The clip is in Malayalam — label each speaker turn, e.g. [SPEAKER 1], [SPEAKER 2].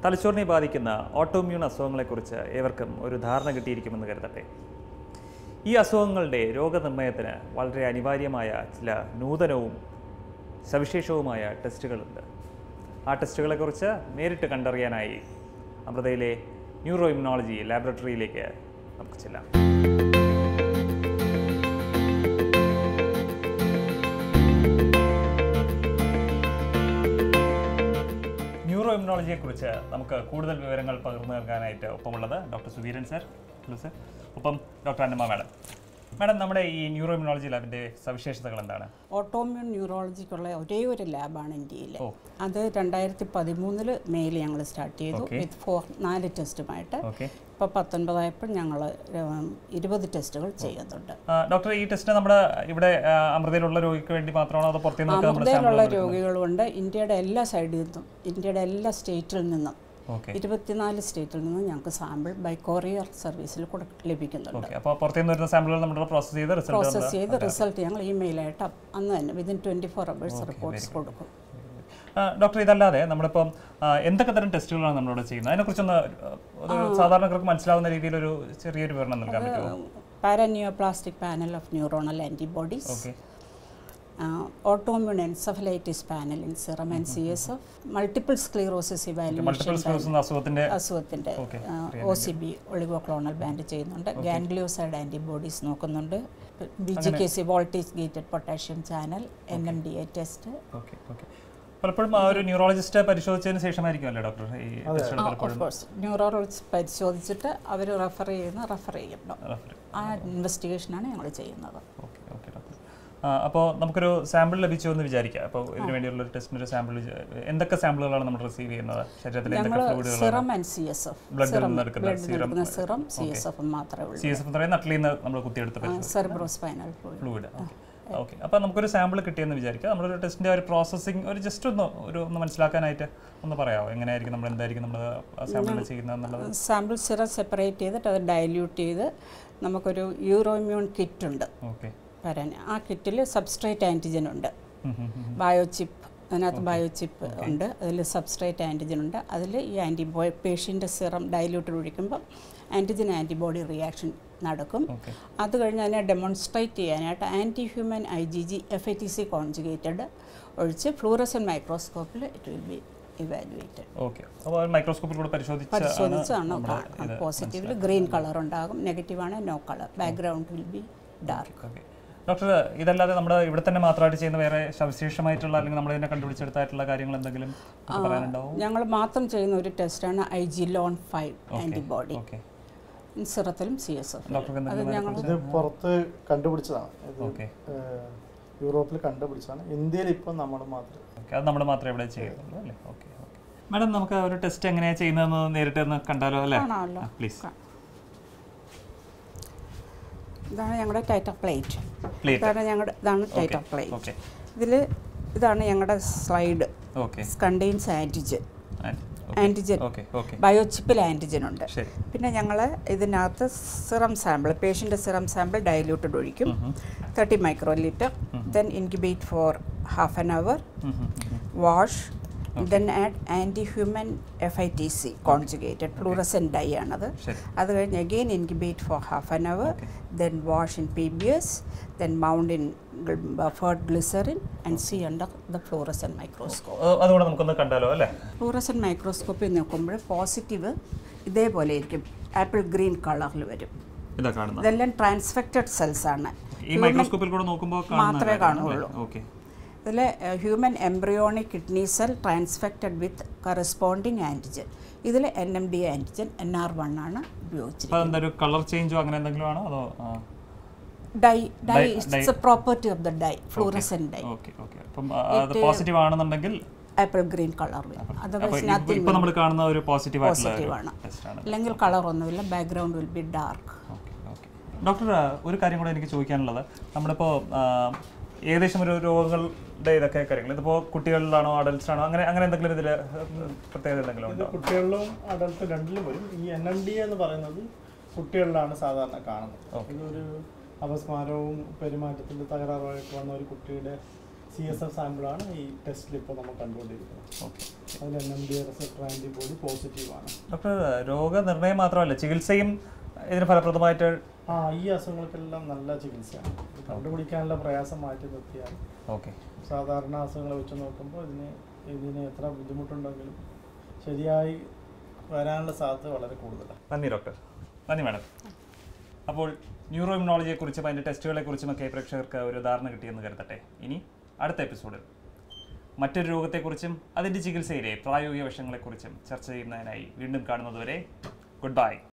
[SPEAKER 1] തലച്ചോറിനെ ബാധിക്കുന്ന ഓട്ടോമ്യൂൺ അസുഖങ്ങളെക്കുറിച്ച് ഏവർക്കും ഒരു ധാരണ കിട്ടിയിരിക്കുമെന്ന് കരുതട്ടെ ഈ അസുഖങ്ങളുടെ രോഗനിർണയത്തിന് വളരെ അനിവാര്യമായ ചില നൂതനവും സവിശേഷവുമായ ടെസ്റ്റുകളുണ്ട് ആ ടെസ്റ്റുകളെക്കുറിച്ച് നേരിട്ട് കണ്ടറിയാനായി അമൃതയിലെ ന്യൂറോ ഇമ്യൂണോളജി ലാബറട്ടറിയിലേക്ക് നമുക്ക് ചെല്ലാം ന്യൂറോ ഇമ്യൂണോളജിയെക്കുറിച്ച് നമുക്ക് കൂടുതൽ വിവരങ്ങൾ പകർന്നു നൽകാനായിട്ട് ഒപ്പമുള്ളത് doctor Sudheeran sir hello sir ഒപ്പം ഡോക്ടർ അന്നമ്മ മാഡം മാഡം നമ്മുടെ ഈ ന്യൂറോ ഇമ്യൂണോളജി ലാബിൻ്റെ സവിശേഷതകൾ എന്താണ്
[SPEAKER 2] ഓട്ടോമ്യൂൺ ന്യൂറോളജിക്കുള്ള ഒരേ ഒരു ലാബാണ് ഇന്ത്യയിൽ
[SPEAKER 1] ഓ.
[SPEAKER 2] അത് രണ്ടായിരത്തി പതിമൂന്നില് മെയിൽ ഞങ്ങൾ സ്റ്റാർട്ട് ചെയ്തു
[SPEAKER 1] Okay.
[SPEAKER 2] വിത്ത് ഫോർ നാല് ടെസ്റ്റുമായിട്ട്
[SPEAKER 1] ഓക്കെ
[SPEAKER 2] ഇപ്പോൾ പത്തൊൻപതായപ്പോൾ ഞങ്ങൾ ഇരുപത് ടെസ്റ്റുകൾ ചെയ്യുന്നുണ്ട്
[SPEAKER 1] ഡോക്ടർ ഈ ടെസ്റ്റ് നമ്മുടെ ഇവിടെ ആ, അമൃതയിലുള്ള രോഗിക്ക് വേണ്ടി മാത്രമാണോ അതോ പുറത്തു നിന്നൊക്കെ നമ്മുടെ
[SPEAKER 2] അമൃതയിലുള്ള
[SPEAKER 1] സാമ്പിൾ
[SPEAKER 2] രോഗികളുണ്ട് ഇന്ത്യയുടെ എല്ലാ സൈഡിൽ നിന്നും ഇന്ത്യയുടെ എല്ലാ സ്റ്റേറ്റിൽ നിന്നും
[SPEAKER 1] ഓക്കെ
[SPEAKER 2] ഇരുപത്തിനാല് സ്റ്റേറ്റിൽ നിന്നും ഞങ്ങൾക്ക് സാമ്പിൾ ബൈ കൊറിയർ സർവീസിൽ കൊടു ലഭിക്കുന്നുണ്ട്
[SPEAKER 1] ഓക്കെ അപ്പോൾ പുറത്തു നിന്ന് വരുന്ന സാമ്പിളുകൾ നമ്മൾ പ്രോസസ്സ് ചെയ്ത് റിസൾട്ട്
[SPEAKER 2] പ്രോസസ്സ് ചെയ്ത് റിസൾട്ട് ഞങ്ങൾ ഇമെയിലായിട്ട് അന്ന് തന്നെ within twenty four hours reports കൊടുക്കും
[SPEAKER 1] ഡോക്ടർ ഇതല്ലാതെ നമ്മളിപ്പം ആ, എന്തൊക്കെ തരം ടെസ്റ്റുകളാണ് നമ്മളിവിടെ ചെയ്യുന്നത് അതിനെക്കുറിച്ചൊന്ന് ഒരു സാധാരണക്കാർക്ക് മനസ്സിലാവുന്ന രീതിയിൽ ഒരു ചെറിയൊരു വിവരണം നൽകാൻ പറ്റുമോ
[SPEAKER 2] paraneoplastic panel of neuronal antibodies
[SPEAKER 1] okay
[SPEAKER 2] autoimmune encephalitis panel in serum and C S F multiple sclerosis
[SPEAKER 1] multiple
[SPEAKER 2] evaluation
[SPEAKER 1] sclerosis എന്ന അസുഖത്തിന്റെ
[SPEAKER 2] അസുഖത്തിൻ്റെ
[SPEAKER 1] Okay.
[SPEAKER 2] O C B oligoclonal band ചെയ്യുന്നുണ്ട് ഗാംഗ്ലിയോസൈഡ് ആൻറ്റിബോഡീസ് നോക്കുന്നുണ്ട് B G K C voltage gated potassium channel N M D A test
[SPEAKER 1] okay okay പലപ്പോഴും ആ ഒരു ന്യൂറോളജിസ്റ്റ് പരിശോധിച്ചതിന് ശേഷമായിരിക്കും അല്ലേ ഡോക്ടർ ഈ ടെസ്റ്റുകൾ
[SPEAKER 2] ഓഫ്
[SPEAKER 1] പലപ്പോഴും
[SPEAKER 2] കോഴ്സ് ന്യൂറോളജിസ്റ്റ് പരിശോധിച്ചിട്ട് അവർ റെഫർ ചെയ്യുന്ന റെഫർ ചെയ്യണം
[SPEAKER 1] refer-
[SPEAKER 2] ആ ഇൻവെസ്റ്റിഗേഷനാണ് ഞങ്ങൾ ചെയ്യുന്നത്
[SPEAKER 1] ഓക്കെ ഓക്കെ ഡോക്ടർ അപ്പോൾ നമുക്കൊരു സാമ്പിൾ ലഭിച്ചു എന്ന് വിചാരിക്കാം അപ്പോൾ ഇതിന് വേണ്ടിയുള്ള ഒരു ടെസ്റ്റിന് ഒരു സാമ്പിൾ എന്തൊക്കെ സാമ്പിളുകളാണ് നമ്മൾ റിസീവ് ചെയ്യുന്നത് ശരീരത്തിൽ
[SPEAKER 2] ഞങ്ങൾ
[SPEAKER 1] എന്തൊക്കെ ഫ്ലൂയിഡുകളാണ്
[SPEAKER 2] serum and C S F
[SPEAKER 1] Blood ൽ
[SPEAKER 2] സിറം
[SPEAKER 1] നിന്ന് എടുക്കുന്ന
[SPEAKER 2] ബ്ലഡിൽ
[SPEAKER 1] serum.
[SPEAKER 2] എടുക്കുന്ന സിറം സി എസ് എഫ് മാത്രമേ ഉള്ളൂ
[SPEAKER 1] സി എസ് എഫ് എന്ന് പറയുന്ന നട്ടിൽ നിന്ന് നമ്മൾ കുത്തിയെടുത്ത പരിശോധന
[SPEAKER 2] സെർബ്രോസ്പൈനൽ ഫ്ലൂയിഡ്
[SPEAKER 1] ഫ്ലൂയിഡ് ഓക്കെ അപ്പോൾ നമുക്കൊരു സാമ്പിൾ കിട്ടിയെന്ന് വിചാരിക്കുക നമ്മളൊരു ടെസ്റ്റിൻ്റെ ഒരു പ്രോസസ്സിങ് ഒരു ജസ്റ്റ് ഒന്ന് ഒരു ഒന്ന് മനസ്സിലാക്കാനായിട്ട് ഒന്ന് പറയാമോ എങ്ങനെയായിരിക്കും നമ്മൾ എന്തായിരിക്കും നമ്മൾ ആ സാമ്പിൾ ചെയ്യുന്നത് എന്നുള്ളത്
[SPEAKER 2] സാമ്പിൾ സിറം സെപ്പറേറ്റ് ചെയ്തിട്ട് അത് ഡയല്യൂട്ട് ചെയ്ത് നമുക്കൊരു യൂറോമ്യൂൺ കിറ്റ് ഉണ്ട്
[SPEAKER 1] ഓക്കെ
[SPEAKER 2] വരാൻ ആ കിറ്റിൽ സബ്സ്ട്രേറ്റ് ആൻറ്റിജൻ ഉണ്ട് ബയോ ചിപ്പ് അതിനകത്ത് ബയോ ചിപ്പ് ഉണ്ട് അതിൽ സബ്സ്ട്രേറ്റ് ആൻറ്റിജൻ ഉണ്ട് അതിൽ ഈ ആൻറ്റിബോ പേഷ്യൻ്റെ സിറം ഡയല്യൂട്ട് ഒഴിക്കുമ്പോൾ ആൻറ്റിജൻ ആൻറ്റിബോഡി റിയാക്ഷൻ നടക്കും
[SPEAKER 1] ഓക്കെ
[SPEAKER 2] അത് കഴിഞ്ഞ് അതിനെ ഡെമോൺസ്ട്രേറ്റ് ചെയ്യാനായിട്ട് anti human I G G F I T C conjugated ഒഴിച്ച് ഫ്ലൂറസൻ മൈക്രോസ്കോപ്പിൽ it will be evaluated
[SPEAKER 1] okay അപ്പോൾ മൈക്രോസ്കോപ്പിൽ കൂടെ പരിശോധിച്ച്
[SPEAKER 2] പരിശോധിച്ചാണ് പോസിറ്റീവിൽ ഗ്രീൻ കളർ ഉണ്ടാകും നെഗറ്റീവാണ് no colour background will be dark
[SPEAKER 1] okay doctor ഇതല്ലാതെ നമ്മുടെ ഇവിടെ തന്നെ മാത്രമായിട്ട് ചെയ്യുന്ന വേറെ സവിശേഷമായിട്ടുള്ള അല്ലെങ്കിൽ നമ്മൾ ഇതിനെ കണ്ടുപിടിച്ചെടുത്തായിട്ടുള്ള കാര്യങ്ങൾ എന്തെങ്കിലും നമുക്ക് പറയാനുണ്ടാവും
[SPEAKER 2] ഞങ്ങൾ മാത്രം ചെയ്യുന്ന ഒരു ടെസ്റ്റാണ് I G LON five antibody
[SPEAKER 1] okay
[SPEAKER 2] സിറത്തിലും സി എസ് എഫ്
[SPEAKER 1] ഡോക്ടർക്ക്
[SPEAKER 2] അത്
[SPEAKER 1] എന്തെങ്കിലും
[SPEAKER 2] ഞങ്ങൾ
[SPEAKER 3] ഇത് പുറത്ത് കണ്ടുപിടിച്ചതാണ് ഇത്
[SPEAKER 1] ഓക്കെ
[SPEAKER 3] ഏഹ്, യൂറോപ്പിൽ കണ്ടുപിടിച്ചതാണ് ഇന്ത്യയിൽ ഇപ്പം നമ്മൾ മാത്രം
[SPEAKER 1] ഓക്കെ അത് നമ്മൾ മാത്രമേ ഇവിടെ ചെയ്യുന്നുള്ളൂ അല്ലേ ഓക്കെ ഓക്കെ മാഡം നമുക്ക് ഒരു ടെസ്റ്റ് എങ്ങനെയാണ് ചെയ്യുന്നതെന്ന് നേരിട്ട് ഒന്ന് കണ്ടാലോ അല്ലേ
[SPEAKER 2] കാണാമല്ലോ
[SPEAKER 1] പ്ലീസ്
[SPEAKER 2] ഇതാണ് ഞങ്ങളുടെ ടൈറ്റർ പ്ലേറ്റ്
[SPEAKER 1] പ്ലേറ്റ്
[SPEAKER 2] ഇതാണ് ഞങ്ങളുടെ ഇതാണ് ടൈറ്റർ പ്ലേറ്റ്
[SPEAKER 1] ഓക്കെ
[SPEAKER 2] ഇതിൽ ഇതാണ് ഞങ്ങളുടെ slide
[SPEAKER 1] okay
[SPEAKER 2] contains antigen antigen
[SPEAKER 1] okay okay
[SPEAKER 2] ബയോചിപ്പിൽ ആൻറ്റിജൻ ഉണ്ട്
[SPEAKER 1] ശരി
[SPEAKER 2] പിന്നെ ഞങ്ങൾ ഇതിനകത്ത് സിറം സാമ്പിൾ പേഷ്യൻ്റെ സിറം സാമ്പിൾ ഡയല്യൂട്ടഡ് ഒഴിക്കും thirty micro litre then incubate for half an hour wash then add anti human F I T C conjugated fluorescent dye ആണത്
[SPEAKER 1] ശരി
[SPEAKER 2] അത് കഴിഞ്ഞ് again incubate for half an hour
[SPEAKER 1] Okay.
[SPEAKER 2] Then wash in P B S then mount in buffered glycerine and C under the fluorescence microscope
[SPEAKER 1] അത് അതുകൂടെ നമുക്കൊന്ന് കണ്ടാലോ അല്ലേ
[SPEAKER 2] ഫ്ലൂറസൻ മൈക്രോസ്കോപ്പിൽ നോക്കുമ്പോൾ പോസിറ്റീവ് ഇതേപോലെ ഇരിക്കും ആപ്പിൾ ഗ്രീൻ കളറിൽ വരും
[SPEAKER 1] ഇതാ കാണുന്നത്
[SPEAKER 2] ഇതെല്ലാം ട്രാൻസ്ഫെക്റ്റഡ് സെൽസ് ആണ്
[SPEAKER 1] ഈ മൈക്രോസ്കോപ്പിൽ കൂടെ നോക്കുമ്പോൾ
[SPEAKER 2] മാത്രമേ കാണുള്ളൂ.
[SPEAKER 1] ഓക്കെ
[SPEAKER 2] ഇതിൽ human embryonic kidney cell transfected with corresponding antigen ഇതിൽ N M D antigen N R one ആണ് ഉപയോഗിച്ചിരിക്കുന്നത്
[SPEAKER 1] അപ്പോൾ എന്താ ഒരു കളർ ചേഞ്ചോ അങ്ങനെ എന്തെങ്കിലും ആണോ അതോ
[SPEAKER 2] dye dye
[SPEAKER 1] Dye-
[SPEAKER 2] it's a property of the dye fluorescent dye
[SPEAKER 1] okay okay അപ്പം ആ, അത് പോസിറ്റീവ് ആണെന്നുണ്ടെങ്കിൽ
[SPEAKER 2] ആപ്പിൾ ഗ്രീൻ കളർ വരും
[SPEAKER 1] അപ്പോൾ
[SPEAKER 2] അതർവൈസ്
[SPEAKER 1] ഇപ്പൊ
[SPEAKER 2] നത്തിങ്
[SPEAKER 1] നമ്മൾ കാണുന്ന ഒരു പോസിറ്റീവ് ആയിട്ടുള്ള
[SPEAKER 2] പോസിറ്റീവ് ആണ്
[SPEAKER 1] ടെസ്റ്റ് ആണ്
[SPEAKER 2] അല്ലെങ്കിൽ കളർ ഒന്നുമില്ല background will be dark
[SPEAKER 1] okay okay doctor ഒരു കാര്യം കൂടെ എനിക്ക് ചോദിക്കാനുള്ളത് നമ്മളിപ്പോൾ ഏകദേശം ഒരു രോഗങ്ങളുടെ ഇതൊക്കെ കാര്യങ്ങൾ ഇതിപ്പോൾ കുട്ടികളിലാണോ അഡൽട്സിലാണോ അങ്ങനെ അങ്ങനെ എന്തെങ്കിലും ഇതിൽ പ്രത്യേകത എന്തെങ്കിലും
[SPEAKER 3] ഇത്
[SPEAKER 1] ഉണ്ടോ
[SPEAKER 3] കുട്ടികളിലും അഡൽട്ട് രണ്ടിലും വരും ഈ എൻ എം ഡി എന്ന് പറയുന്നത് കുട്ടികളിലാണ് സാധാരണ കാണുന്നത് ഇതൊരു അപസ്മാരവും പെരുമാറ്റത്തിൻ്റെ തകരാറുമായിട്ട് വന്ന ഒരു കുട്ടിയുടെ സി എസ് എഫ് സാമ്പിളാണ് ഈ ടെസ്റ്റിൽ ഇപ്പോൾ നമ്മൾ കണ്ടുകൊണ്ടിരിക്കുന്നത്
[SPEAKER 1] ഓക്കെ
[SPEAKER 3] അതിൽ N M D receptor antibody പോസിറ്റീവാണ്
[SPEAKER 1] ഡോക്ടർ രോഗനിർണയം മാത്രമല്ല ചികിത്സയും ഇതിന് ഫലപ്രദമായിട്ട്
[SPEAKER 3] ആ ഈ അസുഖങ്ങൾക്കെല്ലാം നല്ല ചികിത്സയാണ് ഇത് കണ്ടുപിടിക്കാനുള്ള പ്രയാസം മാറ്റി നിർത്തിയാൽ
[SPEAKER 1] ഓക്കെ
[SPEAKER 3] സാധാരണ അസുഖങ്ങളെ വെച്ച് നോക്കുമ്പോൾ ഇതിന് ഇതിന് എത്ര ബുദ്ധിമുട്ടുണ്ടെങ്കിലും ശരിയായി വരാനുള്ള സാധ്യത വളരെ കൂടുതലാണ്
[SPEAKER 1] നന്ദി ഡോക്ടർ നന്ദി മാഡം അപ്പോൾ ന്യൂറോ ഇമ്യൂണോളജിയെക്കുറിച്ചും അതിൻ്റെ ടെസ്റ്റുകളെക്കുറിച്ചുമൊക്കെ പ്രേക്ഷകർക്ക് ഒരു ധാരണ കിട്ടിയെന്ന് കരുതട്ടെ ഇനി അടുത്ത എപ്പിസോഡിൽ മറ്റൊരു രോഗത്തെക്കുറിച്ചും അതിൻ്റെ ചികിത്സയിലെ പ്രായോഗിക വശങ്ങളെക്കുറിച്ചും ചർച്ച ചെയ്യുന്നതിനായി വീണ്ടും കാണുന്നതുവരെ ഗുഡ് ബൈ